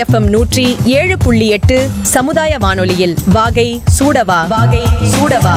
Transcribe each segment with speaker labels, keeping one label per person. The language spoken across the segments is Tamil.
Speaker 1: எஃப்எம் நூற்றி ஏழு புள்ளி எட்டு சமுதாய வானொலியில் வாகை சூடவா வாகை சூடவா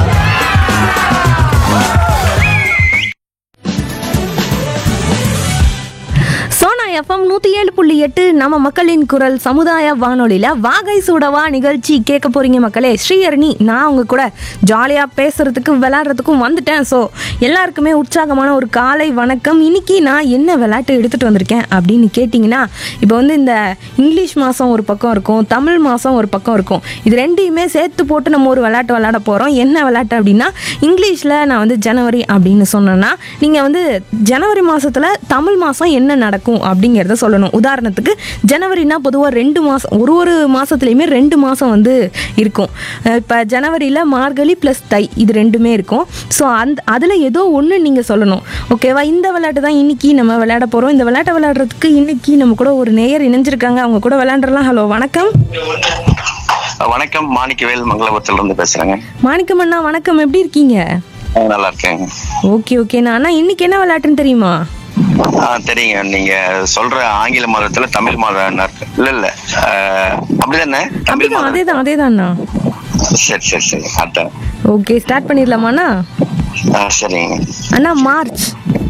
Speaker 2: சோனா எஃப்எம் நூற்றி ஏழு புள்ளி எட்டு நம்ம மக்களின் குரல் சமுதாய வானொலியில் வாகை சூடவா நிகழ்ச்சி கேட்க போறீங்க மக்களே ஸ்ரீஹரணி நான் உங்க கூட ஜாலியாக பேசுறதுக்கு விளையாடுறதுக்கும் வந்துட்டேன் ஸோ எல்லாருக்குமே உற்சாகமான ஒரு காலை வணக்கம் இன்னைக்கு நான் என்ன விளையாட்டு எடுத்துகிட்டு வந்திருக்கேன் அப்படின்னு கேட்டிங்கன்னா இப்போ வந்து இந்த இங்கிலீஷ் மாதம் ஒரு பக்கம் இருக்கும் தமிழ் மாதம் ஒரு பக்கம் இருக்கும் இது ரெண்டையுமே சேர்த்து போட்டு நம்ம ஒரு விளையாட்டு விளையாட போகிறோம் என்ன விளையாட்டு அப்படின்னா இங்கிலீஷில் நான் வந்து ஜனவரி அப்படின்னு சொன்னேன்னா நீங்கள் வந்து ஜனவரி மாதத்தில் தமிழ் மாதம் என்ன நடக்கும் அப்படிங்கிறத சொல்லணும் உதாரணத்துக்கு ஜனவரினா பொதுவாக ரெண்டு மாதம் ஒரு ஒரு மாதத்துலேயுமே ரெண்டு மாதம் வந்து இருக்கும் இப்போ ஜனவரியில் மார்கழி ப்ளஸ் தை இது ரெண்டுமே இருக்கும் ஸோ அந்த அதில் ஏதோ ஒன்று நீங்கள் சொல்லணும் ஓகேவா இந்த விளையாட்டு தான் இன்னைக்கு நம்ம விளையாட போகிறோம் இந்த விளையாட்டை விளையாடுறதுக்கு இன்னைக்கு நம்ம கூட ஒரு நேயர் இணைஞ்சிருக்காங்க அவங்க கூட விளையாண்டுறலாம் ஹலோ வணக்கம்
Speaker 3: வணக்கம் மாணிக்கவேல் மங்களபுரத்துல இருந்து பேசுறேங்க
Speaker 2: மாணிக்கம் அண்ணா வணக்கம் எப்படி இருக்கீங்க
Speaker 3: ஆ, நல்லா இருக்கேங்க
Speaker 2: ஓகே ஓகே அண்ணா இன்னைக்கு என்ன விளையாட்டுன்னு தெரியுமா
Speaker 3: ஆ தெரியுங்க நீங்க சொல்ற ஆங்கில மாதத்துல தமிழ் மாதம் இருக்கு இல்ல இல்ல ஆ, அப்படிதானே தமிழ்
Speaker 2: அப்படிதான்
Speaker 3: மாதம்
Speaker 2: அதே தான் அதே தான்ண்ணா
Speaker 3: சரி சரி சரி அதான்
Speaker 2: ஓகே ஸ்டார்ட் பண்ணிடலாமாண்ணா
Speaker 3: ஆ, சரிங்க
Speaker 2: அண்ணா மார்ச்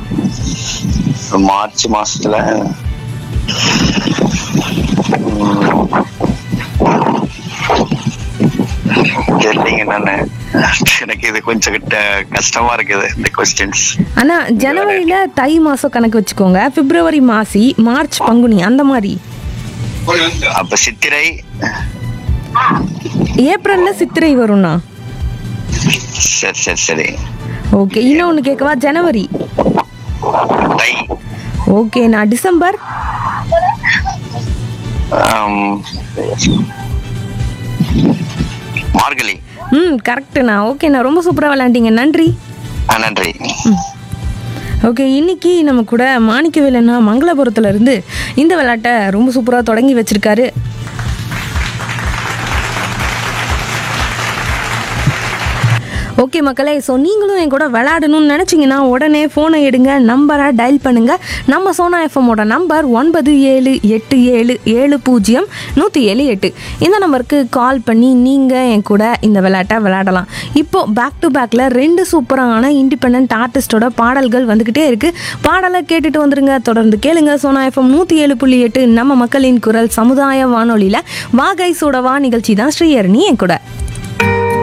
Speaker 3: மார்ச் மாசத்துல ம், தெரியலங்க நானு எனக்கு இது கொஞ்சம் கிட்ட கஷ்டமா இருக்குது இந்த கொஸ்டின்ஸ்
Speaker 2: அண்ணா ஜனவரியில தை மாசம் கணக்கு வச்சுக்கோங்க பிப்ரவரி மாசி மார்ச் பங்குனி அந்த மாதிரி
Speaker 3: அப்ப சித்திரை
Speaker 2: ஏப்ரல்ல சித்திரை வரும்ண்ணா
Speaker 3: சரி சரி சரி
Speaker 2: ஓகே இன்னொன்று கேட்கவா ஜனவரி
Speaker 3: தை
Speaker 2: ஓகே நான் டிசம்பர்
Speaker 3: ஆம், மார்கழி
Speaker 2: ம் கரெக்டுண்ணா ஓகேண்ணா ரொம்ப சூப்பராக விளையாண்டீங்க நன்றி
Speaker 3: ஆ, நன்றி
Speaker 2: ஓகே இன்னைக்கு நம்ம கூட மாணிக்கவேலண்ணா மங்களபுரத்துல இருந்து இந்த விளையாட்டை ரொம்ப சூப்பராக தொடங்கி வச்சிருக்காரு ஓகே மக்களே ஸோ நீங்களும் என் கூட விளையாடணும்னு நினச்சிங்கன்னா உடனே ஃபோனை எடுங்க நம்பரை டயல் பண்ணுங்கள் நம்ம சோனா எஃப்எம்மோட நம்பர் ஒன்பது ஏழு எட்டு ஏழு ஏழு பூஜ்ஜியம் நூற்றி ஏழு எட்டு இந்த நம்பருக்கு கால் பண்ணி நீங்கள் என் கூட இந்த விளையாட்டை விளையாடலாம் இப்போது பேக் டு பேக்கில் ரெண்டு சூப்பரான இண்டிபெண்ட் ஆர்டிஸ்டோட பாடல்கள் வந்துக்கிட்டே இருக்குது பாடலை கேட்டுட்டு வந்துருங்க தொடர்ந்து கேளுங்க சோனா எஃப்எம் நூற்றி ஏழு புள்ளி எட்டு நம்ம மக்களின் குரல் சமுதாய வானொலியில் வாகை சூடவா நிகழ்ச்சி தான் ஸ்ரீஹரணி என் கூட